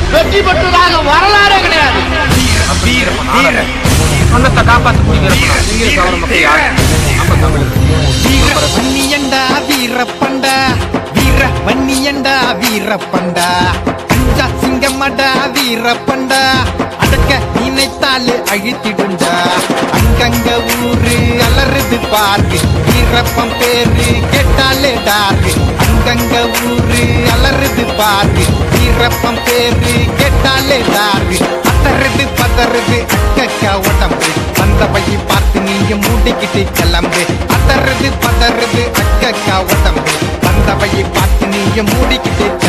வெற்றி பெற்றதாக வரலாறே கிடையாது சொன்னத்தை காப்பாற்ற முடியும் வீர வன்னியண்டா வீரப்பண்டா வீர வன்னியண்டா வீரப்பண்டா அஞ்சா சிங்கமடா வீரப்பண்டா அடக்க நினைத்தாலே அழித்திடுண்டா அங்கங்க ஊரு அலறுது பாரு வீரப்பம் பேரு கேட்டாலே டாரு அங்கங்க ஊரு அலறுது பாரு வீரப்பம் பேரு கேட்டாலே டாரு பதறுது பதறுது அக்கக்கா உடம்பு வந்த பையை பார்த்து நீங்க மூடிக்கிட்டு கிளம்பு பதறுது பதறுது அக்கக்கா உடம்பு வந்த பையை பார்த்து நீங்க மூடிக்கிட்டு கிளம்பு